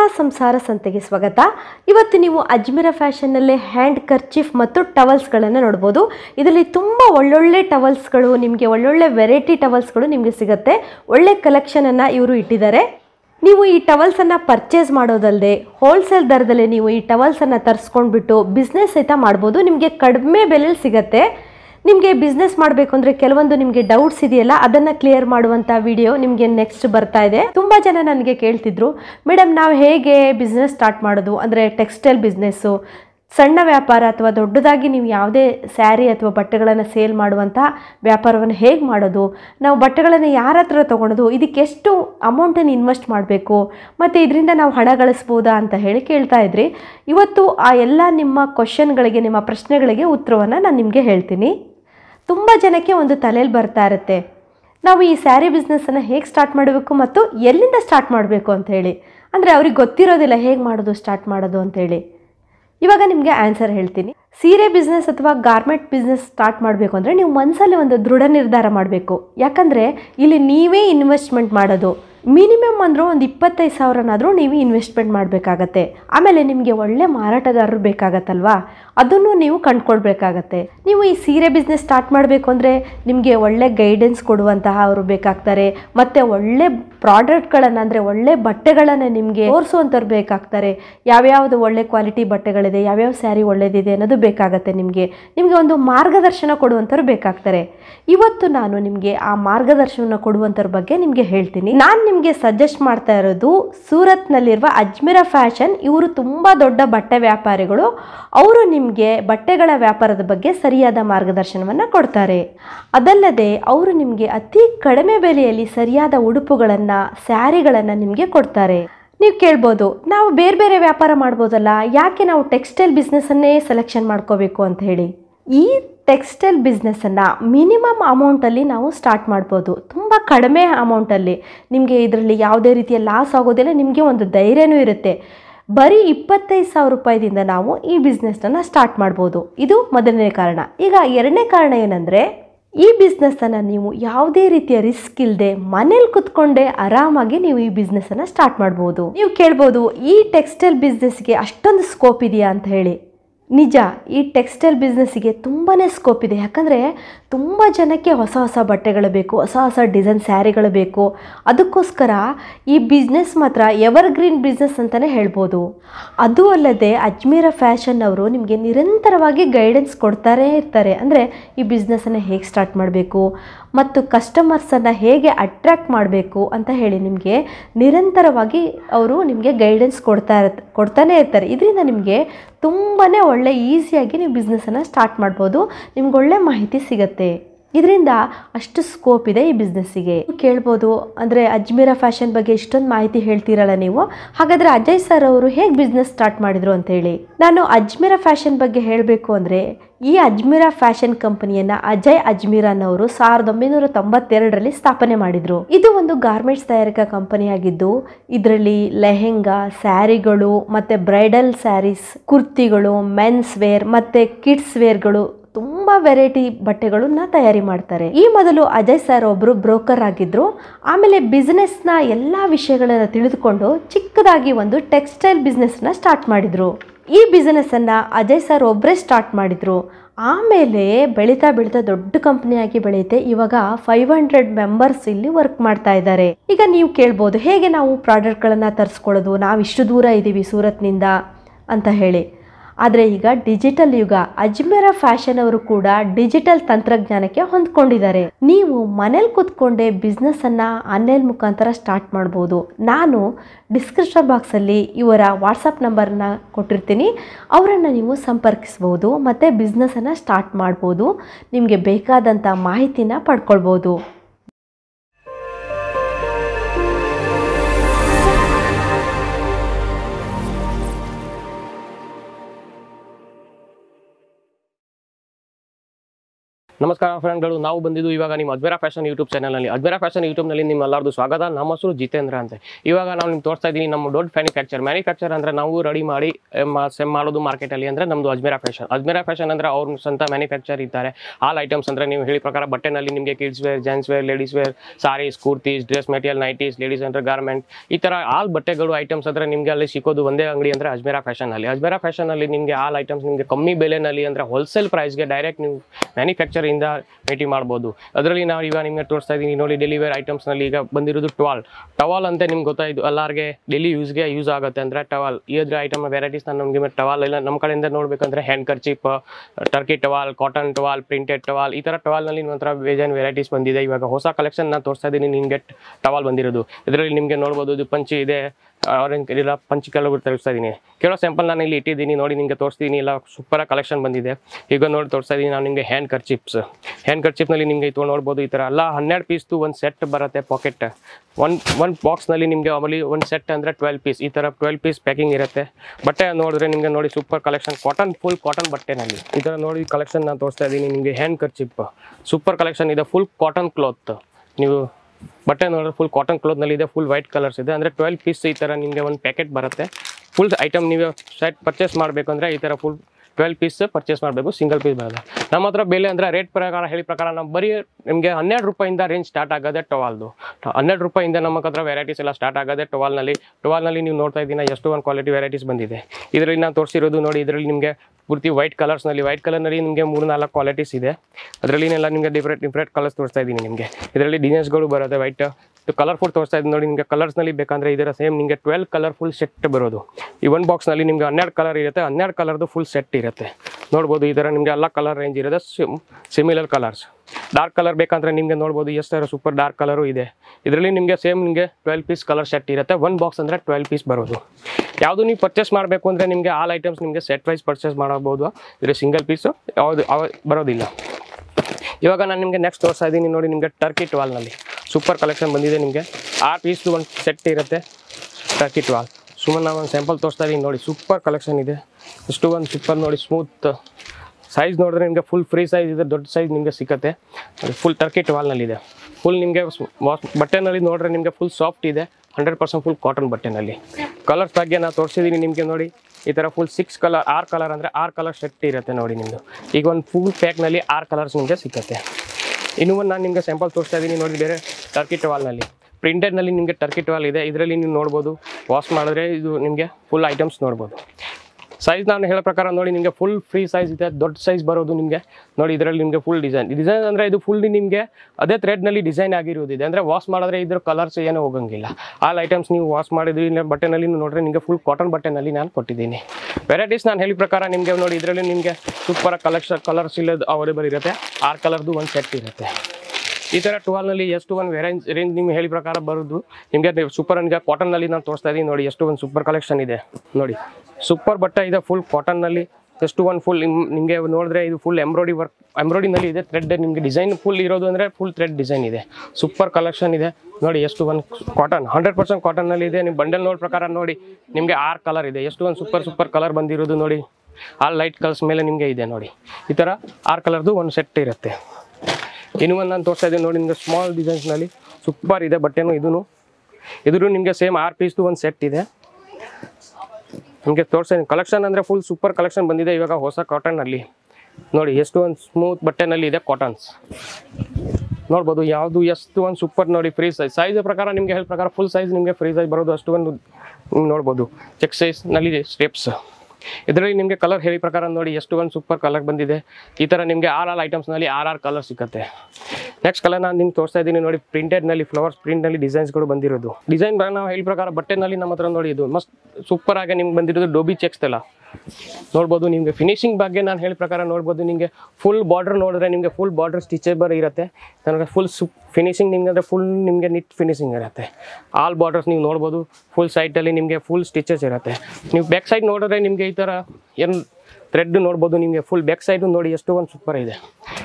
ಸಂಸಾರ ಸಂತೆಗೆ ಸ್ವಾಗತ ಇವತ್ತು ನೀವು ಅಜ್ಮೀರ ಫ್ಯಾಷನ್ನಲ್ಲೇ ಹ್ಯಾಂಡ್ ಕರ್ಚೀಫ್ ಮತ್ತು ಟವಲ್ಸ್ಗಳನ್ನು ನೋಡ್ಬೋದು ಇದರಲ್ಲಿ ತುಂಬ ಒಳ್ಳೊಳ್ಳೆ ಟವಲ್ಸ್ಗಳು ನಿಮಗೆ ಒಳ್ಳೊಳ್ಳೆ ವೆರೈಟಿ ಟವಲ್ಸ್ಗಳು ನಿಮಗೆ ಸಿಗುತ್ತೆ ಒಳ್ಳೆ ಕಲೆಕ್ಷನನ್ನು ಇವರು ಇಟ್ಟಿದ್ದಾರೆ ನೀವು ಈ ಟವಲ್ಸನ್ನು ಪರ್ಚೇಸ್ ಮಾಡೋದಲ್ಲದೆ ಹೋಲ್ಸೇಲ್ ದರದಲ್ಲಿ ನೀವು ಈ ಟವಲ್ಸನ್ನು ತರಿಸ್ಕೊಂಡ್ಬಿಟ್ಟು ಬಿಸ್ನೆಸ್ ಸಹಿತ ಮಾಡ್ಬೋದು ನಿಮಗೆ ಕಡಿಮೆ ಬೆಲೆಯಲ್ಲಿ ಸಿಗುತ್ತೆ ನಿಮಗೆ ಬಿಸ್ನೆಸ್ ಮಾಡಬೇಕು ಅಂದರೆ ಕೆಲವೊಂದು ನಿಮಗೆ ಡೌಟ್ಸ್ ಇದೆಯಲ್ಲ ಅದನ್ನು ಕ್ಲಿಯರ್ ಮಾಡುವಂಥ ವಿಡಿಯೋ ನಿಮಗೆ ನೆಕ್ಸ್ಟ್ ಬರ್ತಾ ಇದೆ ತುಂಬ ಜನ ನನಗೆ ಕೇಳ್ತಿದ್ರು ಮೇಡಮ್ ನಾವು ಹೇಗೆ ಬಿಸ್ನೆಸ್ ಸ್ಟಾರ್ಟ್ ಮಾಡೋದು ಅಂದರೆ ಟೆಕ್ಸ್ಟೈಲ್ ಬಿಸ್ನೆಸ್ಸು ಸಣ್ಣ ವ್ಯಾಪಾರ ಅಥವಾ ದೊಡ್ಡದಾಗಿ ನೀವು ಯಾವುದೇ ಸ್ಯಾರಿ ಅಥವಾ ಬಟ್ಟೆಗಳನ್ನು ಸೇಲ್ ಮಾಡುವಂಥ ವ್ಯಾಪಾರವನ್ನು ಹೇಗೆ ಮಾಡೋದು ನಾವು ಬಟ್ಟೆಗಳನ್ನು ಯಾರ ಹತ್ರ ತೊಗೊಳೋದು ಇದಕ್ಕೆ ಎಷ್ಟು ಅಮೌಂಟನ್ನು ಇನ್ವೆಸ್ಟ್ ಮಾಡಬೇಕು ಮತ್ತು ಇದರಿಂದ ನಾವು ಹಣ ಗಳಿಸ್ಬೋದಾ ಅಂತ ಹೇಳಿ ಕೇಳ್ತಾ ಇದ್ರಿ ಇವತ್ತು ಆ ಎಲ್ಲ ನಿಮ್ಮ ಕ್ವಶನ್ಗಳಿಗೆ ನಿಮ್ಮ ಪ್ರಶ್ನೆಗಳಿಗೆ ಉತ್ತರವನ್ನು ನಾನು ನಿಮಗೆ ಹೇಳ್ತೀನಿ ತುಂಬ ಜನಕ್ಕೆ ಒಂದು ತಲೆಯಲ್ಲಿ ಬರ್ತಾ ಇರುತ್ತೆ ನಾವು ಈ ಸ್ಯಾರಿ ಬಿಸ್ನೆಸ್ಸನ್ನು ಹೇಗೆ ಸ್ಟಾರ್ಟ್ ಮಾಡಬೇಕು ಮತ್ತು ಎಲ್ಲಿಂದ ಸ್ಟಾರ್ಟ್ ಮಾಡಬೇಕು ಅಂತ ಹೇಳಿ ಅಂದರೆ ಅವ್ರಿಗೆ ಗೊತ್ತಿರೋದಿಲ್ಲ ಹೇಗೆ ಮಾಡೋದು ಸ್ಟಾರ್ಟ್ ಮಾಡೋದು ಅಂತೇಳಿ ಇವಾಗ ನಿಮಗೆ ಆನ್ಸರ್ ಹೇಳ್ತೀನಿ ಸೀರೆ ಬಿಸ್ನೆಸ್ ಅಥವಾ ಗಾರ್ಮೆಂಟ್ ಬಿಸ್ನೆಸ್ ಸ್ಟಾರ್ಟ್ ಮಾಡಬೇಕು ಅಂದರೆ ನೀವು ಮನಸ್ಸಲ್ಲಿ ಒಂದು ದೃಢ ನಿರ್ಧಾರ ಮಾಡಬೇಕು ಯಾಕಂದರೆ ಇಲ್ಲಿ ನೀವೇ ಇನ್ವೆಸ್ಟ್ಮೆಂಟ್ ಮಾಡೋದು ಮಿನಿಮಮ್ ಅಂದರೂ ಒಂದು ಇಪ್ಪತ್ತೈದು ಸಾವಿರನಾದರೂ ನೀವು ಇನ್ವೆಸ್ಟ್ಮೆಂಟ್ ಮಾಡಬೇಕಾಗತ್ತೆ ಆಮೇಲೆ ನಿಮಗೆ ಒಳ್ಳೆ ಮಾರಾಟಗಾರರು ಬೇಕಾಗತ್ತಲ್ವಾ ಅದನ್ನು ನೀವು ಕಂಡ್ಕೊಳ್ಬೇಕಾಗತ್ತೆ ನೀವು ಈ ಸೀರೆ ಬಿಸ್ನೆಸ್ ಸ್ಟಾರ್ಟ್ ಮಾಡಬೇಕು ಅಂದರೆ ನಿಮಗೆ ಒಳ್ಳೆ ಗೈಡೆನ್ಸ್ ಕೊಡುವಂತಹ ಅವರು ಬೇಕಾಗ್ತಾರೆ ಮತ್ತು ಒಳ್ಳೆ ಪ್ರಾಡಕ್ಟ್ಗಳನ್ನು ಅಂದರೆ ಒಳ್ಳೆ ಬಟ್ಟೆಗಳನ್ನು ನಿಮಗೆ ತೋರಿಸುವಂಥವ್ರು ಬೇಕಾಗ್ತಾರೆ ಯಾವ್ಯಾವುದು ಒಳ್ಳೆ ಕ್ವಾಲಿಟಿ ಬಟ್ಟೆಗಳಿದೆ ಯಾವ್ಯಾವ ಸ್ಯಾರಿ ಒಳ್ಳೇದಿದೆ ಅನ್ನೋದು ಬೇಕಾಗತ್ತೆ ನಿಮಗೆ ನಿಮಗೆ ಒಂದು ಮಾರ್ಗದರ್ಶನ ಕೊಡುವಂಥವ್ರು ಬೇಕಾಗ್ತಾರೆ ಇವತ್ತು ನಾನು ನಿಮಗೆ ಆ ಮಾರ್ಗದರ್ಶನ ಕೊಡುವಂಥವ್ರ ಬಗ್ಗೆ ನಿಮಗೆ ಹೇಳ್ತೀನಿ ನಾನು ನಿಮಗೆ ಸಜೆಸ್ಟ್ ಮಾಡ್ತಾ ಇರೋದು ಸೂರತ್ನಲ್ಲಿರುವ ಅಜ್ಮೀರ ಫ್ಯಾಷನ್ ಇವರು ತುಂಬ ದೊಡ್ಡ ಬಟ್ಟೆ ವ್ಯಾಪಾರಿಗಳು ಅವರು ನಿಮಗೆ ಬಟ್ಟೆಗಳ ವ್ಯಾಪಾರದ ಬಗ್ಗೆ ಸರಿಯಾದ ಮಾರ್ಗದರ್ಶನವನ್ನು ಕೊಡ್ತಾರೆ ಅದಲ್ಲದೆ ಅವರು ನಿಮಗೆ ಅತಿ ಕಡಿಮೆ ಬೆಲೆಯಲ್ಲಿ ಸರಿಯಾದ ಉಡುಪುಗಳನ್ನು ಸ್ಯಾರಿಗಳನ್ನು ನಿಮಗೆ ಕೊಡ್ತಾರೆ ನೀವು ಕೇಳ್ಬೋದು ನಾವು ಬೇರೆ ಬೇರೆ ವ್ಯಾಪಾರ ಮಾಡ್ಬೋದಲ್ಲ ಯಾಕೆ ನಾವು ಟೆಕ್ಸ್ಟೈಲ್ ಬಿಸ್ನೆಸ್ಸನ್ನೇ ಸೆಲೆಕ್ಷನ್ ಮಾಡ್ಕೋಬೇಕು ಅಂತ ಹೇಳಿ ಈ ಟೆಕ್ಸ್ಟೈಲ್ ಬಿಸ್ನೆಸ್ಸನ್ನು ಮಿನಿಮಮ್ ಅಮೌಂಟಲ್ಲಿ ನಾವು ಸ್ಟಾರ್ಟ್ ಮಾಡ್ಬೋದು ತುಂಬ ಕಡಿಮೆ ಅಮೌಂಟಲ್ಲಿ ನಿಮಗೆ ಇದರಲ್ಲಿ ಯಾವುದೇ ರೀತಿಯ ಲಾಸ್ ಆಗೋದಿಲ್ಲ ನಿಮಗೆ ಒಂದು ಧೈರ್ಯನೂ ಇರುತ್ತೆ ಬರೀ ಇಪ್ಪತ್ತೈದು ಸಾವಿರ ರೂಪಾಯಿದಿಂದ ನಾವು ಈ ಬಿಸ್ನೆಸ್ಸನ್ನು ಸ್ಟಾರ್ಟ್ ಮಾಡ್ಬೋದು ಇದು ಮೊದಲನೇ ಕಾರಣ ಈಗ ಎರಡನೇ ಕಾರಣ ಏನಂದರೆ ಈ ಬಿಸ್ನೆಸ್ಸನ್ನು ನೀವು ಯಾವುದೇ ರೀತಿಯ ರಿಸ್ಕ್ ಇಲ್ಲದೆ ಮನೇಲಿ ಕುತ್ಕೊಂಡೇ ಆರಾಮಾಗಿ ನೀವು ಈ ಬಿಸ್ನೆಸ್ಸನ್ನು ಸ್ಟಾರ್ಟ್ ಮಾಡ್ಬೋದು ನೀವು ಕೇಳ್ಬೋದು ಈ ಟೆಕ್ಸ್ಟೈಲ್ ಬಿಸ್ನೆಸ್ಗೆ ಅಷ್ಟೊಂದು ಸ್ಕೋಪ್ ಇದೆಯಾ ಅಂತ ಹೇಳಿ ನಿಜ ಈ ಟೆಕ್ಸ್ಟೈಲ್ ಬಿಸ್ನೆಸ್ಸಿಗೆ ತುಂಬಾ ಸ್ಕೋಪ್ ಇದೆ ಯಾಕಂದರೆ ತುಂಬ ಜನಕ್ಕೆ ಹೊಸ ಹೊಸ ಬಟ್ಟೆಗಳು ಬೇಕು ಹೊಸ ಹೊಸ ಡಿಸೈನ್ ಸ್ಯಾರಿಗಳು ಬೇಕು ಅದಕ್ಕೋಸ್ಕರ ಈ ಬಿಸ್ನೆಸ್ ಮಾತ್ರ ಎವರ್ ಗ್ರೀನ್ ಬಿಸ್ನೆಸ್ ಅಂತಲೇ ಹೇಳ್ಬೋದು ಅದು ಅಲ್ಲದೆ ಅಜ್ಮೀರ ಫ್ಯಾಷನ್ ಅವರು ನಿಮಗೆ ನಿರಂತರವಾಗಿ ಗೈಡೆನ್ಸ್ ಕೊಡ್ತಾರೇ ಇರ್ತಾರೆ ಅಂದರೆ ಈ ಬಿಸ್ನೆಸ್ಸನ್ನು ಹೇಗೆ ಸ್ಟಾರ್ಟ್ ಮಾಡಬೇಕು ಮತ್ತು ಕಸ್ಟಮರ್ಸನ್ನು ಹೇಗೆ ಅಟ್ರ್ಯಾಕ್ಟ್ ಮಾಡಬೇಕು ಅಂತ ಹೇಳಿ ನಿಮಗೆ ನಿರಂತರವಾಗಿ ಅವರು ನಿಮಗೆ ಗೈಡೆನ್ಸ್ ಕೊಡ್ತಾ ಇರ ಕೊಡ್ತಾನೇ ಇರ್ತಾರೆ ಇದರಿಂದ ನಿಮಗೆ ತುಂಬಾ ಒಳ್ಳೆ ಈಸಿಯಾಗಿ ನೀವು ಬಿಸ್ನೆಸ್ಸನ್ನು ಸ್ಟಾರ್ಟ್ ಮಾಡ್ಬೋದು ನಿಮ್ಗೆ ಒಳ್ಳೆ ಮಾಹಿತಿ ಸಿಗುತ್ತೆ ಇದರಿಂದ ಅಷ್ಟು ಸ್ಕೋಪ್ ಇದೆ ಈ ಬಿಸ್ನೆಸ್ಸಿಗೆ ಕೇಳ್ಬೋದು ಅಂದರೆ ಅಜ್ಮೀರ ಫ್ಯಾಷನ್ ಬಗ್ಗೆ ಇಷ್ಟೊಂದು ಮಾಹಿತಿ ಹೇಳ್ತೀರಲ್ಲ ನೀವು ಹಾಗಾದರೆ ಅಜಯ್ ಸರ್ ಅವರು ಹೇಗೆ ಬಿಸ್ನೆಸ್ ಸ್ಟಾರ್ಟ್ ಮಾಡಿದ್ರು ಅಂತೇಳಿ ನಾನು ಅಜ್ಮೀರ ಫ್ಯಾಷನ್ ಬಗ್ಗೆ ಹೇಳಬೇಕು ಅಂದರೆ ಈ ಅಜ್ಮೀರ ಫ್ಯಾಷನ್ ಕಂಪನಿಯನ್ನ ಅಜಯ್ ಅಜ್ಮೀರನ್ ಸಾವಿರದ ಒಂಬೈನೂರ ತೊಂಬತ್ತೆರಡರಲ್ಲಿ ಸ್ಥಾಪನೆ ಮಾಡಿದ್ರು ಇದು ಒಂದು ಗಾರ್ಮೆಂಟ್ಸ್ ತಯಾರಿಕಾ ಕಂಪನಿ ಆಗಿದ್ದು ಇದರಲ್ಲಿ ಲೆಹೆಂಗಾ ಸ್ಯಾರಿಗಳು ಮತ್ತೆ ಬ್ರೈಡಲ್ ಸ್ಯಾರೀಸ್ ಕುರ್ತಿಗಳು ಮೆನ್ಸ್ ವೇರ್ ಮತ್ತೆ ಕಿಡ್ಸ್ ವೇರ್ಗಳು ತುಂಬಾ ವೆರೈಟಿ ಬಟ್ಟೆಗಳನ್ನ ತಯಾರಿ ಮಾಡ್ತಾರೆ ಈ ಮೊದಲು ಅಜಯ್ ಸರ್ ಒಬ್ರು ಬ್ರೋಕರ್ ಆಗಿದ್ರು ಆಮೇಲೆ ಬಿಸ್ನೆಸ್ನ ಎಲ್ಲ ವಿಷಯಗಳನ್ನ ತಿಳಿದುಕೊಂಡು ಚಿಕ್ಕದಾಗಿ ಒಂದು ಟೆಕ್ಸ್ಟೈಲ್ ಬಿಸ್ನೆಸ್ನ ಸ್ಟಾರ್ಟ್ ಮಾಡಿದ್ರು ಈ ಬಿಸ್ನೆಸ್ಸನ್ನು ಅಜಯ್ ಸರ್ ಒಬ್ಬರೇ ಸ್ಟಾರ್ಟ್ ಮಾಡಿದ್ರು ಆಮೇಲೆ ಬೆಳೀತಾ ಬೆಳೀತಾ ದೊಡ್ಡ ಕಂಪ್ನಿಯಾಗಿ ಬೆಳೆಯುತ್ತೆ ಇವಾಗ ಫೈವ್ ಹಂಡ್ರೆಡ್ ಮೆಂಬರ್ಸ್ ಇಲ್ಲಿ ವರ್ಕ್ ಮಾಡ್ತಾ ಇದ್ದಾರೆ ಈಗ ನೀವು ಕೇಳ್ಬೋದು ಹೇಗೆ ನಾವು ಪ್ರಾಡಕ್ಟ್ಗಳನ್ನು ತರಿಸ್ಕೊಳ್ಳೋದು ನಾವು ಇಷ್ಟು ದೂರ ಇದ್ದೀವಿ ಸೂರತ್ನಿಂದ ಅಂತ ಹೇಳಿ ಆದರೆ ಈಗ ಡಿಜಿಟಲ್ ಯುಗ ಅಜ್ಮೇರ ಫ್ಯಾಷನ್ ಅವರು ಕೂಡ ಡಿಜಿಟಲ್ ತಂತ್ರಜ್ಞಾನಕ್ಕೆ ಹೊಂದ್ಕೊಂಡಿದ್ದಾರೆ ನೀವು ಮನೇಲಿ ಕೂತ್ಕೊಂಡೇ ಬಿಸ್ನೆಸ್ಸನ್ನು ಆನ್ಲೈನ್ ಮುಖಾಂತರ ಸ್ಟಾರ್ಟ್ ಮಾಡ್ಬೋದು ನಾನು ಡಿಸ್ಕ್ರಿಪ್ಷನ್ ಬಾಕ್ಸಲ್ಲಿ ಇವರ ವಾಟ್ಸಪ್ ನಂಬರ್ನ ಕೊಟ್ಟಿರ್ತೀನಿ ಅವರನ್ನು ನೀವು ಸಂಪರ್ಕಿಸ್ಬೋದು ಮತ್ತು ಬಿಸ್ನೆಸ್ಸನ್ನು ಸ್ಟಾರ್ಟ್ ಮಾಡ್ಬೋದು ನಿಮಗೆ ಬೇಕಾದಂಥ ಮಾಹಿತಿನ ಪಡ್ಕೊಳ್ಬೋದು ನಮಸ್ಕಾರ ಫ್ರೆಂಡ್ಗಳು ನಾವು ಬಂದಿದ್ದು ಇವಾಗ ನಿಮ್ಮ ಅದ್ಮೇರಾ ಫ್ಯಾಷನ್ ಯೂಟ್ಯೂಬ್ ಚಾನಲ್ನಲ್ಲಿ ಅದ್ಮೇರಾ ಫ್ಯಾಷನ್ ಯೂಟ್ಯೂಬ್ನಲ್ಲಿ ನಿಮ್ಮೆಲ್ಲರದು ಸ್ವಾಗತ ನಮ್ಮ ಹೆಸರು ಜಿತೇಂದ್ರ ಅಂತ ಇವಾಗ ನಾವು ನಿಮ್ಗೆ ತೋರಿಸ್ತಾ ಇದ್ದೀನಿ ನಮ್ಮ ದೊಡ್ಡ ಮ್ಯಾನುಫ್ಯಾಕ್ಚರ್ ಮ್ಯಾನುಫ್ಯಾಕ್ಚರ್ ಅಂದರೆ ನಾವು ರೆಡಿ ಮಾಡಿ ಸೆಮ್ ಮಾಡೋದು ಮಾರ್ಕೆಟಲ್ಲಿ ಅಂದರೆ ನಮ್ಮದು ಅಜ್ಮೇರಾ ಫ್ಯಾಷನ್ ಅಜ್ಮೇರಾ ಫ್ಯಾಷನ್ ಅಂದರೆ ಅವ್ರ ಸ್ವಂತ ಮ್ಯಾನುಫ್ಯಾಕ್ಚರ್ ಇದ್ದಾರೆ ಆಲ್ ಐಟಮ್ಸ್ ಅಂದರೆ ನೀವು ಹೇಳಿ ಪ್ರಕಾರ ಬಟ್ಟೆನಲ್ಲಿ ನಿಮಗೆ kids wear gents wear ladies wear saris kurtis dress material nighties ladies under garment ಈ ಥರ ಆಲ್ ಬಟ್ಟೆಗಳು ಐಟಮ್ಸ್ ಅಂದರೆ ನಿಮಗೆ ಅಲ್ಲಿ ಸಿಕ್ಕೋದು ಒಂದೇ ಅಂಗಡಿ ಅಂದರೆ ಅಜ್ಮೇರಾ ಫ್ಯಾಷನಲ್ಲಿ ಅಜ್ಮೇರಾ ಫ್ಯಾಷನಲ್ಲಿ ನಿಮಗೆ ಆಲ್ ಐಟಮ್ಸ್ ನಿಮಗೆ ಕಮ್ಮಿ ಬೆಲೆನಲ್ಲಿ ಅಂದರೆ ಹೋಲ್ಸೇಲ್ ಪ್ರೈಸ್ಗೆ ಡೈರೆಕ್ಟ್ ನೀವು ಮ್ಯಾನುಫ್ಯಾಕ್ಚರಿಂದ ಭೇಟಿ ಮಾಡ್ಬೋದು ಅದರಲ್ಲಿ ನಾವು ಈಗ ನಿಮಗೆ ತೋರಿಸ್ತಾ ಇದ್ದೀನಿ ನೋಡಿ ಡೆಲಿವೇರ್ ಐಟಮ್ಸ್ನಲ್ಲಿ ಈಗ ಬಂದಿರೋದು ಟವಾಲ್ ಟವಾಲ್ ಅಂತ ನಿಮ್ಗೆ ಗೊತ್ತಾಯ್ತು ಎಲ್ಲರಿಗೆ ಡೈಲಿ ಯೂಸ್ಗೆ ಯೂಸ್ ಆಗುತ್ತೆ ಅಂದರೆ ಟವಾಲ್ ಇದ್ರ ಐಟಮ್ ವೆರೈಟೀಸ್ ನಾನು ನಮಗೆ ಟವಾಲ್ ಎಲ್ಲ ನಮ್ಮ ಕಡೆಯಿಂದ ನೋಡಬೇಕಂದ್ರೆ handkerchief turkey towel cotton towel printed towel ಈ ಥರ ಟವಾಲ್ನಲ್ಲಿ ಒಂಥರ ಬೇಜಾನ್ ವೆರೈಟೀಸ್ ಬಂದಿದೆ ಇವಾಗ ಹೊಸ ಕಲೆಕ್ಷನ್ ನಾನು ತೋರಿಸ್ತಾ ಇದ್ದೀನಿ ನಿಮಗೆ ಟವಾಲ್ ಬಂದಿರೋದು ಇದರಲ್ಲಿ ನಿಮಗೆ ನೋಡ್ಬೋದು ಇದು ಪಂಚಿ ಇದೆ ಆರೆಂಜ್ ಇಲ್ಲ ಪಂಚಿ ಕೆಲವು ತೋರಿಸ್ತಾ ಇದ್ದೀನಿ ಕೆಲವು ಸ್ಯಾಂಪಲ್ ನಾನು ಇಲ್ಲಿ ಇಟ್ಟಿದ್ದೀನಿ ನೋಡಿ ನಿಮಗೆ ತೋರಿಸ್ತೀನಿ ಇಲ್ಲ ಸೂಪರ್ ಕಲೆಕ್ಷನ್ ಬಂದಿದೆ ಈಗ ನೋಡಿ ತೋರಿಸ್ತಾ ಇದ್ದೀನಿ ನಾನು ನಿಮಗೆ ಹ್ಯಾಂಡ್ ಕರ್ಚಿಪ್ಸ್ ಹ್ಯಾಂಡ್ ಕರ್ಚಿಪ್ನಲ್ಲಿ ನಿಮಗೆ ಇದು ನೋಡ್ಬೋದು ಈ ಥರ ಎಲ್ಲ ಹನ್ನೆರಡು ಪೀಸ್ದು ಒಂದು ಸೆಟ್ ಬರುತ್ತೆ ಪಾಕೆಟ್ ಒನ್ ಒನ್ ಬಾಕ್ಸ್ನಲ್ಲಿ ನಿಮಗೆ ಅವಲಿ ಒಂದು ಸೆಟ್ ಅಂದರೆ ಟ್ವೆಲ್ ಪೀಸ್ ಈ ಥರ ಟ್ವೆಲ್ ಪೀಸ್ ಪ್ಯಾಕಿಂಗ್ ಇರುತ್ತೆ ಬಟ್ಟೆ ನೋಡಿದ್ರೆ ನಿಮಗೆ ನೋಡಿ super collection cotton full cotton ಬಟ್ಟೆನಲ್ಲಿ ಈ ಥರ ನೋಡಿ ಕಲೆಕ್ಷನ್ ನಾನು ತೋರಿಸ್ತಾ ಇದ್ದೀನಿ ನಿಮಗೆ ಹ್ಯಾಂಡ್ ಕರ್ಚಿಪ್ ಸೂಪರ್ ಕಲೆಕ್ಷನ್ ಇದೆ ಫುಲ್ ಕಾಟನ್ ಕ್ಲಾತ್ ನೀವು ಬಟ್ಟೆ ನೋಡಿದ್ರೆ ಫುಲ್ ಕಾಟನ್ ಕ್ಲೋತ್ನಲ್ಲಿ ಇದೆ ಫುಲ್ ವೈಟ್ ಕಲರ್ಸ್ ಇದೆ ಅಂದರೆ ಟ್ವೆಲ್ ಪೀಸ್ ಈ ಥರ ನಿಮಗೆ ಒಂದು ಪ್ಯಾಕೆಟ್ ಬರುತ್ತೆ ಫುಲ್ ಐಟಮ್ ನೀವು ಸೆಟ್ ಪರ್ಚೇಸ್ ಮಾಡಬೇಕಂದ್ರೆ ಈ ಥರ ಫುಲ್ ಟ್ವೆಲ್ ಪೀಸ್ ಪರ್ಚೇಸ್ ಮಾಡಬೇಕು ಸಿಂಗಲ್ ಪೀಸ್ ಬರೋದು ನಮ್ಮ ಹತ್ರ ಬೆಲೆ ಅಂದರೆ ರೇಟ್ ಪ್ರಕಾರ ಹೇಳಿ ಪ್ರಕಾರ ನಾವು ಬರೀ ನಿಮಗೆ ಹನ್ನೆರಡು ರೂಪಾಯಿಂದ ರೇಂಜ್ ಸ್ಟಾರ್ಟ್ ಆಗೋದೆ ಟವಾಲ್ದು ಹನ್ನೆರಡು ರೂಪಾಯಿಂದ ನಮ್ಮ ಹತ್ರ ವೆರೈಟೀಸ್ ಎಲ್ಲ ಸ್ಟಾರ್ಟ್ ಆಗೋದೆ ಟವಾಲ್ನಲ್ಲಿ ಟವಾಲ್ನಲ್ಲಿ ನೀವು ನೋಡ್ತಾ ಇದ್ದೀನಿ ಎಷ್ಟು ಒಂದು ಕ್ವಾಲಿಟಿ ವೆರೈಟೀಸ್ ಬಂದಿದೆ ಇದರಲ್ಲಿ ನಾನು ತೋರಿಸಿರೋದು ನೋಡಿ ಇದರಲ್ಲಿ ನಿಮಗೆ ಪೂರ್ತಿ ವೈಟ್ ಕಲರ್ಸ್ನಲ್ಲಿ ವೈಟ್ ಕಲರ್ನಲ್ಲಿ ನಿಮಗೆ ಮೂರು ನಾಲ್ಕು ಕ್ವಾಲಿಟೀಸ್ ಇದೆ ಅದರಲ್ಲಿನೆಲ್ಲ ನಿಮಗೆ ಡಿಫ್ರೆಂಟ್ ಡಿಫ್ರೆಂಟ್ ಕಲರ್ಸ್ ತೋರಿಸ್ತಾ ಇದ್ದೀನಿ ನಿಮಗೆ ಇದರಲ್ಲಿ ಡಿಸೈನ್ಸ್ಗಳು ಬರುತ್ತೆ ವೈಟ್ ಕಲರ್ಫುಲ್ ತೋರಿಸ್ತಾ ಇದ್ದೀನಿ ನೋಡಿ ನಿಮಗೆ ಕಲರ್ಸ್ನಲ್ಲಿ ಬೇಕಂದರೆ ಇದರ ಸೇಮ್ ನಿಮಗೆ ಟ್ವೆಲ್ ಕಲರ್ಫುಲ್ ಸೆಟ್ ಬರೋದು ಈ ಒಂದು ಬಾಕ್ಸ್ನಲ್ಲಿ ನಿಮಗೆ ಹನ್ನೆರಡು ಕಲರ್ ಇರುತ್ತೆ ಹನ್ನೆರಡು ಕಲರ್ದು ಫುಲ್ ಸೆಟ್ ಇರುತ್ತೆ ನೋಡ್ಬೋದು ಈ ಥರ ನಿಮಗೆ ಎಲ್ಲ ಕಲರ್ ರೇಂಜ್ ಇರುತ್ತೆ ಸಿಮಿಲರ್ ಕಲರ್ಸ್ ಡಾರ್ಕ್ ಕಲರ್ ಬೇಕಂದ್ರೆ ನಿಮಗೆ ನೋಡ್ಬೋದು ಎಷ್ಟು ಸೂಪರ್ ಡಾರ್ಕ್ ಕಲರು ಇದೆ ಇದರಲ್ಲಿ ನಿಮಗೆ ಸೇಮ್ ನಿಮಗೆ ಟ್ವೆಲ್ ಪೀಸ್ ಕಲರ್ ಸೆಟ್ ಇರುತ್ತೆ ಒನ್ ಬಾಕ್ಸ್ ಅಂದರೆ ಟ್ವೆಲ್ ಪೀಸ್ ಬರೋದು ಯಾವುದು ನೀವು ಪರ್ಚೇಸ್ ಮಾಡಬೇಕು ಅಂದರೆ ನಿಮಗೆ ಆಲ್ ಐಟಮ್ಸ್ ನಿಮಗೆ ಸೆಟ್ ವೈಸ್ ಪರ್ಚೇಸ್ ಮಾಡಬಹುದು ಇದು ಸಿಂಗಲ್ ಪೀಸು ಯಾವುದು ಅವ ಬರೋದಿಲ್ಲ ಇವಾಗ ನಾನು ನಿಮಗೆ ನೆಕ್ಸ್ಟ್ ತೋರಿಸ್ತಾ ಇದ್ದೀನಿ ನೋಡಿ ನಿಮಗೆ ಟರ್ಕಿ ಟ್ವಾಲ್ನಲ್ಲಿ ಸೂಪರ್ ಕಲೆಕ್ಷನ್ ಬಂದಿದೆ ನಿಮಗೆ ಆರು ಪೀಸ್ದು ಒಂದು ಸೆಟ್ ಇರುತ್ತೆ ಟರ್ಕಿ ಟ್ವಾಲ್ ಸುಮ್ಮನೆ ನಾವು ಒಂದು ಸ್ಯಾಂಪಲ್ ತೋರಿಸ್ತಾ ಇದ್ದೀನಿ ನೋಡಿ ಸೂಪರ್ ಕಲೆಕ್ಷನ್ ಇದೆ ಇಷ್ಟು ಒಂದು ಸೂಪರ್ ನೋಡಿ ಸ್ಮೂತ್ ಸೈಜ್ ನೋಡಿದ್ರೆ ನಿಮಗೆ ಫುಲ್ ಫ್ರೀ ಸೈಜ್ ಇದೆ ದೊಡ್ಡ ಸೈಜ್ ನಿಮಗೆ ಸಿಕ್ಕತ್ತೆ ಫುಲ್ ಟರ್ಕಿ ಟ್ವಾಲ್ನಲ್ಲಿದೆ ಫುಲ್ ನಿಮಗೆ ವಾಶ್ ಬಟ್ಟೆನಲ್ಲಿ ನೋಡಿದ್ರೆ ನಿಮಗೆ ಫುಲ್ ಸಾಫ್ಟ್ ಇದೆ ಹಂಡ್ರೆಡ್ ಪರ್ಸೆಂಟ್ ಫುಲ್ ಕಾಟನ್ ಬಟ್ಟೆನಲ್ಲಿ ಕಲರ್ಸ್ ಬಗ್ಗೆ ನಾನು ತೋರಿಸಿದ್ದೀನಿ ನಿಮಗೆ ನೋಡಿ ಈ ಥರ ಫುಲ್ ಸಿಕ್ಸ್ ಕಲರ್ ಆರು ಕಲರ್ ಅಂದರೆ ಆರು ಕಲರ್ ಸೆಟ್ ಇರುತ್ತೆ ನೋಡಿ ನಿಮ್ಮದು ಈಗ ಒಂದು ಫುಲ್ ಪ್ಯಾಕ್ನಲ್ಲಿ ಆರು ಕಲರ್ಸ್ ನಿಮಗೆ ಸಿಕ್ಕತ್ತೆ ಇನ್ನೂ ಒಂದು ನಾನು ನಿಮಗೆ ಸ್ಯಾಂಪಲ್ ತೋರಿಸ್ತಾ ಇದ್ದೀನಿ ನೋಡಿ ಬೇರೆ ಟರ್ಕಿ ಟವಾಲ್ನಲ್ಲಿ ಪ್ರಿಂಟೆಡ್ನಲ್ಲಿ ನಿಮಗೆ ಟರ್ಕಿ ಟವಾಲ್ ಇದೆ ಇದರಲ್ಲಿ ನೀವು ನೋಡ್ಬೋದು ವಾಶ್ ಮಾಡಿದ್ರೆ ಇದು ನಿಮಗೆ ಫುಲ್ ಐಟಮ್ಸ್ ನೋಡ್ಬೋದು ಸೈಜ್ ನಾನು ಹೇಳೋ ಪ್ರಕಾರ ನೋಡಿ ನಿಮಗೆ ಫುಲ್ ಫ್ರೀ ಸೈಜ್ ಇದೆ ದೊಡ್ಡ ಸೈಜ್ ಬರೋದು ನಿಮಗೆ ನೋಡಿ ಇದರಲ್ಲಿ ನಿಮಗೆ ಫುಲ್ ಡಿಸೈನ್ ಡಿಸೈನ್ ಅಂದರೆ ಇದು ಫುಲ್ ನಿಮಗೆ ಅದೇ ಥ್ರೆಡ್ನಲ್ಲಿ ಡಿಸೈನ್ ಆಗಿರೋದಿದೆ ಅಂದರೆ ವಾಶ್ ಮಾಡಿದ್ರೆ ಇದ್ರ ಕಲರ್ಸ್ ಏನೂ ಹೋಗಂಗಿಲ್ಲ ಆಲ್ ಐಟಮ್ಸ್ ನೀವು ವಾಶ್ ಮಾಡಿದ್ರಿ ಇಲ್ಲ ಬಟ್ಟೆನಲ್ಲಿ ನೋಡಿದ್ರೆ ನಿಮಗೆ ಫುಲ್ ಕಾಟನ್ ಬಟ್ಟೆನಲ್ಲಿ ನಾನು ಕೊಟ್ಟಿದ್ದೀನಿ ವೆರೈಟೀಸ್ ನಾನು ಹೇಳಿ ಪ್ರಕಾರ ನಿಮಗೆ ನೋಡಿ ಇದರಲ್ಲಿ ನಿಮಗೆ ಸೂಪರ್ ಕಲೆಕ್ಷನ್ ಕಲರ್ಸ್ ಇಲ್ಲದ ಅವೈಲೇಬಲ್ ಇರುತ್ತೆ ಆರು ಕಲರ್ದು ಒಂದು ಸೆಟ್ ಇರುತ್ತೆ ಈ ಥರ ಟುವಾಲ್ನಲ್ಲಿ ಎಷ್ಟು ಒಂದು ರೇಂಜ್ ರೇಂಜ್ ನಿಮ್ಗೆ ಹೇಳಿ ಪ್ರಕಾರ ಬರೋದು ನಿಮಗೆ ಸೂಪರ್ ಈಗ ಕಾಟನ್ನಲ್ಲಿ ನಾನು ತೋರಿಸ್ತಾ ಇದ್ದೀನಿ ನೋಡಿ ಎಷ್ಟು ಒಂದು ಸೂಪರ್ ಕಲೆಕ್ಷನ್ ಇದೆ ನೋಡಿ ಸೂಪರ್ ಬಟ್ಟೆ ಇದೆ ಫುಲ್ ಕಾಟನ್ನಲ್ಲಿ ಎಷ್ಟು ಒಂದು ಫುಲ್ ನಿಮಗೆ ನೋಡಿದ್ರೆ ಇದು ಫುಲ್ ಎಂಬ್ರಾಯ್ಡಿ ವರ್ಕ್ ಎಂಬ್ರಾಯ್ಡಿನಲ್ಲಿ ಇದೆ ಥ್ರೆಡ್ ನಿಮಗೆ ಡಿಸೈನ್ ಫುಲ್ ಇರೋದು ಅಂದರೆ ಫುಲ್ ಥ್ರೆಡ್ ಡಿಸೈನ್ ಇದೆ ಸೂಪರ್ ಕಲೆಕ್ಷನ್ ಇದೆ ನೋಡಿ ಎಷ್ಟು ಒಂದು ಕಾಟನ್ ಹಂಡ್ರೆಡ್ ಪರ್ಸೆಂಟ್ ಕಾಟನ್ನಲ್ಲಿ ಇದೆ ನೀವು ಬಂಡಲ್ ನೋಡೋ ಪ್ರಕಾರ ನೋಡಿ ನಿಮಗೆ ಆರು ಕಲರ್ ಇದೆ ಎಷ್ಟು ಒಂದು ಸೂಪರ್ ಸೂಪರ್ ಕಲರ್ ಬಂದಿರೋದು ನೋಡಿ ಆ ಲೈಟ್ ಕಲರ್ಸ್ ಮೇಲೆ ನಿಮಗೆ ಇದೆ ನೋಡಿ ಈ ಥರ ಆರು ಕಲರ್ದು ಒಂದು ಸೆಟ್ ಇರುತ್ತೆ ಇನ್ನೂ ಒಂದು ನಾನು ತೋರಿಸ್ತಾ ಇದ್ದೀನಿ ನೋಡಿ ನಿಮಗೆ ಸ್ಮಾಲ್ ಡಿಸೈನ್ಸ್ನಲ್ಲಿ ಸೂಪರ್ ಇದೆ ಬಟ್ಟೆನೂ ಇದೂ ಇದ್ರೂ ನಿಮಗೆ ಸೇಮ್ ಆರು ಪೀಸ್ದು ಒಂದು ಸೆಟ್ ಇದೆ ನಿಮಗೆ ತೋರಿಸ್ತಾ ಕಲೆಕ್ಷನ್ ಅಂದರೆ ಫುಲ್ ಸೂಪರ್ ಕಲೆಕ್ಷನ್ ಬಂದಿದೆ ಇವಾಗ ಹೊಸ ಕಾಟನ್ನಲ್ಲಿ ನೋಡಿ ಎಷ್ಟು ಒಂದು ಸ್ಮೂತ್ ಬಟ್ಟೆನಲ್ಲಿ ಇದೆ ಕಾಟನ್ಸ್ ನೋಡ್ಬೋದು ಯಾವುದು ಎಷ್ಟು ಒಂದು ಸೂಪರ್ ನೋಡಿ ಫ್ರೀ ಸೈಜ್ ಸೈಜ್ ಪ್ರಕಾರ ನಿಮಗೆ ಹೇಳಿ ಪ್ರಕಾರ ಫುಲ್ ಸೈಜ್ ನಿಮಗೆ ಫ್ರೀ ಸೈಜ್ ಬರೋದು ಅಷ್ಟು ಒಂದು ನೀವು ನೋಡ್ಬೋದು ಚೆಕ್ ಸೈಜ್ನಲ್ಲಿ ಸ್ಟೆಪ್ಸ್ ಇದರಲ್ಲಿ ನಿಮಗೆ ಕಲರ್ ಹೇಳಿ ಪ್ರಕಾರ ನೋಡಿ ಎಷ್ಟು ಒಂದು ಸೂಪರ್ ಕಲರ್ ಬಂದಿದೆ ಈ ಥರ ನಿಮಗೆ ಆರ್ ಆರ್ ಐಟಮ್ಸ್ನಲ್ಲಿ ಆರ್ ಆರ್ ಕಲರ್ ಸಿಗುತ್ತೆ ನೆಕ್ಸ್ಟ್ ಕಲರ್ ನಾನು ನಿಮ್ಗೆ ತೋರಿಸ್ತಾ ಇದ್ದೀನಿ ನೋಡಿ ಪ್ರಿಂಟೆಡ್ನಲ್ಲಿ ಫ್ಲವರ್ಸ್ ಪ್ರಿಂಟ್ನಲ್ಲಿ ಡಿಸೈನ್ಸ್ಗಳು ಬಂದಿರೋದು ಡಿಸೈನ್ ನಾವು ಹೇಳಿ ಪ್ರಕಾರ ಬಟ್ಟೆನಲ್ಲಿ ನಮ್ಮ ಹತ್ರ ನೋಡಿ ಇದು ಮಸ್ತ್ ಸೂಪರ್ ಆಗಿ ನಿಮ್ಗೆ ಬಂದಿರೋದು ಡೋಬಿ ಚೆಕ್ಸ್ ಎಲ್ಲ ನೋಡ್ಬೋದು ನಿಮಗೆ ಫಿನಿಶಿಂಗ್ ಬಗ್ಗೆ ನಾನು ಹೇಳಿ ಪ್ರಕಾರ ನೋಡ್ಬೋದು ನಿಮಗೆ ಫುಲ್ ಬಾರ್ಡರ್ ನೋಡಿದ್ರೆ ನಿಮಗೆ ಫುಲ್ ಬಾರ್ಡರ್ ಸ್ಟಿಚೇಬಲ್ ಇರುತ್ತೆ ನನಗೆ ಫುಲ್ ಸು ಫಿನಿಶಿಂಗ್ ನಿಮ್ಗೆ ಅಂದರೆ ಫುಲ್ ನಿಮಗೆ ನಿಟ್ ಫಿನಿಶಿಂಗ್ ಇರುತ್ತೆ ಆಲ್ ಬಾರ್ಡರ್ಸ್ ನೀವು ನೋಡ್ಬೋದು ಫುಲ್ ಸೈಡಲ್ಲಿ ನಿಮಗೆ ಫುಲ್ ಸ್ಟಿಚಸ್ ಇರುತ್ತೆ ನೀವು ಬ್ಯಾಕ್ ಸೈಡ್ ನೋಡಿದ್ರೆ ನಿಮಗೆ ಈ ಥರ ಏನು ಥ್ರೆಡ್ ನೋಡ್ಬೋದು ನಿಮಗೆ ಫುಲ್ ಬ್ಯಾಕ್ ಸೈಡು ನೋಡಿ ಎಷ್ಟು ಒಂದು ಸೂಪರ್ ಇದೆ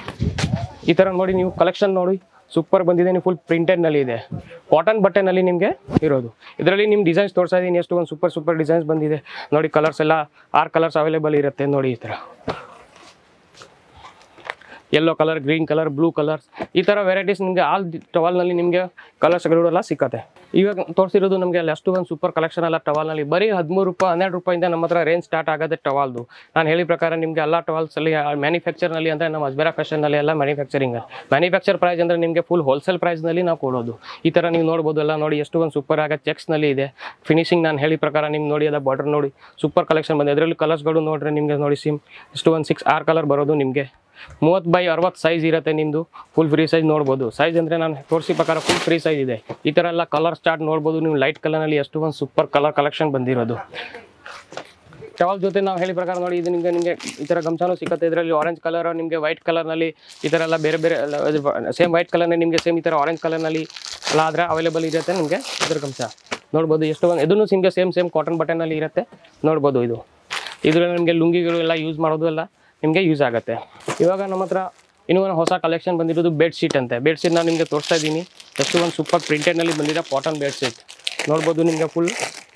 ಈ ಥರ ನೋಡಿ ನೀವು ಕಲೆಕ್ಷನ್ ನೋಡಿ ಸೂಪರ್ ಬಂದಿದೆ ನೀವು ಫುಲ್ ಪ್ರಿಂಟೆಡ್ನಲ್ಲಿ ಇದೆ ಕಾಟನ್ ಬಟ್ಟೆನಲ್ಲಿ ನಿಮಗೆ ಇರೋದು ಇದರಲ್ಲಿ ನಿಮ್ಮ ಡಿಸೈನ್ಸ್ ತೋರಿಸ್ತಾ ಇದ್ದೀನಿ ಎಷ್ಟು ಒಂದು ಸೂಪರ್ ಸೂಪರ್ ಡಿಸೈನ್ಸ್ ಬಂದಿದೆ ನೋಡಿ ಕಲರ್ಸ್ ಎಲ್ಲ ಆರು ಕಲರ್ಸ್ ಅವೈಲೇಬಲ್ ಇರುತ್ತೆ ನೋಡಿ ಈ ಥರ yellow colour green colour blue colours ಈ ಥರ ವೆರೈಟೀಸ್ ನಿಮಗೆ ಆಲ್ ಟವಲ್ನಲ್ಲಿ ನಿಮಗೆ ಕಲರ್ಸ್ಗಳೆಲ್ಲ ಸಿಕ್ಕತ್ತೆ ಇವಾಗ ತೋರಿಸಿರೋದು ನಮಗೆ ಅಲ್ಲಿ ಅಷ್ಟು ಒಂದು ಸೂಪರ್ ಕಲೆಕ್ಷನ್ ಎಲ್ಲ ಟವಲ್ನಲ್ಲಿ ಬರೀ ಹದಿಮೂರು ರೂಪಾಯಿ ಹನ್ನೆರಡು ರೂಪಾಯಿಂದ ನಮ್ಮ ಹತ್ರ ರೇಂಜ್ ಸ್ಟಾರ್ಟ್ ಆಗೋದೆ ಟವಾಲ್ದು ನಾನು ಹೇಳಿದ ಪ್ರಕಾರ ನಿಮಗೆ ಎಲ್ಲ ಟವಲ್ಸಲ್ಲಿ ಮ್ಯಾನುಫ್ಯಾಕ್ಚರ್ನಲ್ಲಿ ಅಂದರೆ ನಮ್ಮ ಅಜ್ಬೇರಾ ಫ್ಯಾಷನ್ನಲ್ಲಿ ಎಲ್ಲ ಮ್ಯಾನುಫ್ಯಾಕ್ಚರಿಂಗ್ ಮ್ಯಾನುಫ್ಯಾಕ್ಚರ್ ಪ್ರೈಸ್ ಅಂದರೆ ನಿಮಗೆ ಫುಲ್ ಹೋಲ್ಸೇಲ್ ಪ್ರೈಸ್ನಲ್ಲಿ ನಾವು ಕೊಡೋದು ಈ ಥರ ನೀವು ನೋಡ್ಬೋದು ಎಲ್ಲ ನೋಡಿ ಎಷ್ಟು ಒಂದು ಸೂಪರ್ ಆಗ ಚೆಕ್ಸ್ನಲ್ಲಿ ಇದೆ ಫಿನಿಶಿಂಗ್ ನಾನು ಹೇಳಿದ ಪ್ರಕಾರ ನಿಮ್ಗೆ ನೋಡಿ ಎಲ್ಲ ಬಾರ್ಡರ್ ನೋಡಿ ಸೂಪರ್ ಕಲೆಕ್ಷನ್ ಬಂದಿದೆ ಅದರಲ್ಲಿ ಕಲರ್ಸ್ಗಳು ನೋಡ್ರೆ ನಿಮಗೆ ನೋಡಿ ಸಿಮ್ ಇಷ್ಟು ಒಂದು ಸಿಕ್ಸ್ ಆರು ಕಲರ್ ಬರೋದು ನಿಮಗೆ ಮೂವತ್ತು ಬೈ ಅರವತ್ತು ಸೈಜ್ ಇರುತ್ತೆ ನಿಮ್ಮದು ಫುಲ್ ಫ್ರೀ ಸೈಜ್ ನೋಡ್ಬೋದು ಸೈಜ್ ಅಂದರೆ ನಾನು ತೋರಿಸಿ ಪ್ರಕಾರ ಫುಲ್ ಫ್ರೀ ಸೈಜ್ ಇದೆ ಈ ಥರ ಎಲ್ಲ ಕಲರ್ ಸ್ಟಾರ್ಟ್ ನೋಡ್ಬೋದು ನೀವು ಲೈಟ್ ಕಲರ್ನಲ್ಲಿ ಎಷ್ಟು ಒಂದು ಸೂಪರ್ ಕಲರ್ ಕಲೆಕ್ಷನ್ ಬಂದಿರೋದು ಟವಲ್ ಜೊತೆ ನಾವು ಹೇಳಿ ಪ್ರಕಾರ ನೋಡಿ ಇದು ನಿಮಗೆ ನಿಮಗೆ ಈ ಥರ ಗಮಚಾನು ಸಿಗುತ್ತೆ ಇದರಲ್ಲಿ ಆರೆಂಜ್ ಕಲರ್ ನಿಮಗೆ ವೈಟ್ ಕಲರ್ನಲ್ಲಿ ಈ ಥರ ಎಲ್ಲ ಬೇರೆ ಬೇರೆ ಸೇಮ್ ವೈಟ್ ಕಲರ್ನೇ ನಿಮಗೆ ಸೇಮ್ ಈ ಥರ ಆರೆಂಜ್ ಕಲರ್ನಲ್ಲಿ ಎಲ್ಲ ಆದರೆ ಅವೈಲೇಬಲ್ ಇರುತ್ತೆ ನಿಮಗೆ ಇದ್ರ ಗಮಚ ನೋಡ್ಬೋದು ಎಷ್ಟು ಒಂದು ಇದನ್ನು ನಿಮಗೆ ಸೇಮ್ ಸೇಮ್ ಕಾಟನ್ ಬಟನಲ್ಲಿ ಇರುತ್ತೆ ನೋಡ್ಬೋದು ಇದು ಇದರಲ್ಲಿ ನಿಮಗೆ ಲುಂಗಿಗಳು ಎಲ್ಲ ಯೂಸ್ ಮಾಡೋದು ಎಲ್ಲ ನಿಮಗೆ ಯೂಸ್ ಆಗುತ್ತೆ ಇವಾಗ ನಮ್ಮ ಹತ್ರ ಇನ್ನೂ ಒಂದು ಹೊಸ ಕಲೆಕ್ಷನ್ ಬಂದಿರೋದು ಬೆಡ್ ಶೀಟ್ ಅಂತೆ ಬೆಡ್ ಶೀಟ್ ನಾನು ನಿಮಗೆ ತೋರಿಸ್ತಾ ಇದ್ದೀನಿ ಎಷ್ಟು ಒಂದು ಸೂಪರ್ ಪ್ರಿಂಟೆಡ್ನಲ್ಲಿ ಬಂದಿರೋ ಕಾಟನ್ ಬೆಡ್ ಶೀಟ್ ನೋಡ್ಬೋದು ನಿಮಗೆ full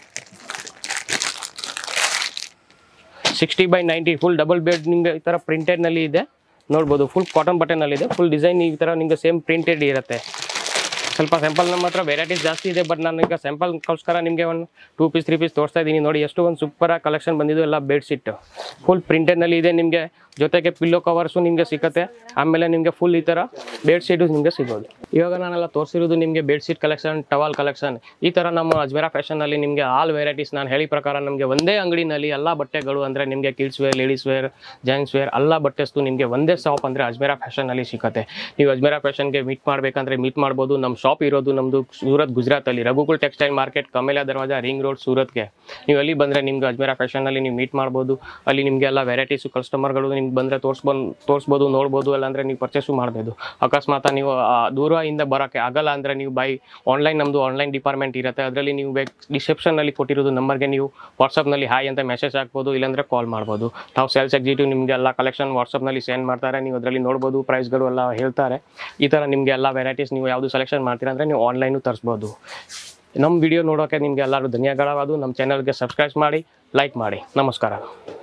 sixty by ninety full double bed ನಿಮಗೆ ಈ ಥರ ಪ್ರಿಂಟೆಡ್ನಲ್ಲಿ ಇದೆ ನೋಡ್ಬೋದು ಫುಲ್ ಕಾಟನ್ ಬಟನಲ್ಲಿ ಇದೆ ಫುಲ್ ಡಿಸೈನ್ ಈ ಥರ ನಿಮಗೆ ಸೇಮ್ ಪ್ರಿಂಟೆಡ್ ಇರುತ್ತೆ ಸ್ವಲ್ಪ ಸ್ಯಾಂಪಲ್ ನಮ್ಮ ಹತ್ರ ವೆರೈಟೀಸ್ ಜಾಸ್ತಿ ಇದೆ ಬಟ್ ನಾನು ಈಗ ಸ್ಯಾಂಪಲ್ಗೋಸ್ಕರ ನಿಮಗೆ ಒಂದು ಟೂ ಪೀಸ್ ತ್ರೀ ಪೀಸ್ ತೋರಿಸ್ತಾ ಇದ್ದೀನಿ ನೋಡಿ ಎಷ್ಟು ಒಂದು ಸೂಪರ್ ಕಲೆಕ್ಷನ್ ಬಂದಿದ್ದು ಎಲ್ಲ ಬೆಡ್ಶೀಟ್ ಫುಲ್ ಪ್ರಿಂಟೆಡ್ನಲ್ಲಿ ಇದೆ ನಿಮಗೆ ಜೊತೆಗೆ ಪಿಲ್ಲೋ ಕವರ್ಸು ನಿಮಗೆ ಸಿಗುತ್ತೆ ಆಮೇಲೆ ನಿಮಗೆ ಫುಲ್ ಈ ಥರ ಬೆಡ್ಶೀಟು ನಿಮಗೆ ಸಿಗೋದು ಇವಾಗ ನಾನೆಲ್ಲ ತೋರಿಸಿರೋದು ನಿಮಗೆ ಬೆಡ್ಶೀಟ್ ಕಲೆಕ್ಷನ್ ಟವಲ್ ಕಲೆಕ್ಷನ್ ಈ ಥರ ನಮ್ಮ ಅಜ್ಮೇರಾ ಫ್ಯಾಷನಲ್ಲಿ ನಿಮಗೆ ಆಲ್ ವೆರೈಟೀಸ್ ನಾನು ಹೇಳಿ ಪ್ರಕಾರ ನಮಗೆ ಒಂದೇ ಅಂಗಡಿನಲ್ಲಿ ಎಲ್ಲ ಬಟ್ಟೆಗಳು ಅಂದರೆ ನಿಮಗೆ kids wear ladies wear gents wear ಎಲ್ಲ ಬಟ್ಟೆಸ್ತು ನಿಮಗೆ ಒಂದೇ ಶಾಪ್ ಅಂದರೆ ಅಜ್ಮೇರಾ ಫ್ಯಾಷನಲ್ಲಿ ಸಿಗುತ್ತೆ ನೀವು ಅಜ್ಮೇರಾ ಫ್ಯಾಷನ್ಗೆ ಮೀಟ್ ಮಾಡಬೇಕಂದ್ರೆ ಮೀಟ್ ಮಾಡ್ಬೋದು ನಮ್ಮ ಶಾಪ್ ಇರೋದು ನಮ್ಮದು ಸೂರತ್ ಗುಜರಾತಲ್ಲಿ Raghukul textile market Kamela Darwaja ring road ಸೂರತ್ಗೆ ನೀವು ಅಲ್ಲಿ ಬಂದರೆ ನಿಮ್ಗೆ ಅಜ್ಮೇರಾ ಫ್ಯಾಷನಲ್ಲಿ ನೀವು ಮೀಟ್ ಮಾಡ್ಬೋದು ಅಲ್ಲಿ ನಿಮಗೆ ಎಲ್ಲ ವೆರೈಟೀಸು ಕಸ್ಟಮರ್ಗಳು ನಿಮ್ಗೆ ಬಂದರೆ ತೋರಿಸ್ಬಂದು ತೋರಿಸ್ಬೋದು ನೋಡ್ಬೋದು ಅಲ್ಲಾಂದರೆ ನೀವು ಪರ್ಚೇಸು ಮಾಡ್ಬೋದು ಅಕಸ್ಮಾತ್ ನೀವು ಆ, ದೂರದಿಂದ ಬರೋಕ್ಕೆ ಆಗಲ್ಲ ಅಂದರೆ ನೀವು ಬೈ ಆನ್ಲೈನ್ ನಮ್ಮದು ಆನ್ಲೈನ್ ಡಿಪಾರ್ಟ್ಮೆಂಟ್ ಇರುತ್ತೆ ಅದರಲ್ಲಿ ನೀವು ಬೇಕು ಡಿಸ್ಕ್ರಿಪ್ಷನಲ್ಲಿ ಕೊಟ್ಟಿರೋದು ನಂಬರ್ಗೆ ನೀವು ವಾಟ್ಸಪ್ನಲ್ಲಿ ಹಾಯ್ ಅಂತ ಮೆಸೇಜ್ ಹಾಕ್ಬೋದು ಇಲ್ಲಾಂದರೆ ಕಾಲ್ ಮಾಡ್ಬೋದು ನಾವು ಸೇಲ್ಸ್ ಎಕ್ಸಿಕ್ಯೂಟಿವ್ ನಿಮಗೆ ಎಲ್ಲ ಕಲೆಕ್ಷನ್ ವಾಟ್ಸಪ್ನಲ್ಲಿ ಸೆಂಡ್ ಮಾಡ್ತಾರೆ ನೀವು ಅದರಲ್ಲಿ ನೋಡ್ಬೋದು ಪ್ರೈಸ್ಗಳು ಎಲ್ಲ ಹೇಳ್ತಾರೆ ಈ ಥರ ನಿಮಗೆ ಎಲ್ಲ ವೆರೈಟೀಸ್ ನೀವು ಯಾವುದು ಸೆಲೆಕ್ಷನ್ ಮಾಡ್ತೀರಾ ಅಂದರೆ ನೀವು ಆನ್ಲೈನು ತರಿಸ್ಬೋದು ನಮ್ಮ ವಿಡಿಯೋ ನೋಡೋಕ್ಕೆ ನಿಮಗೆ ಎಲ್ಲರೂ ಧನ್ಯವಾದಗಳು ನಮ್ಮ ಚಾನಲ್ಗೆ ಸಬ್ಸ್ಕ್ರೈಬ್ ಮಾಡಿ ಲೈಕ್ ಮಾಡಿ ನಮಸ್ಕಾರ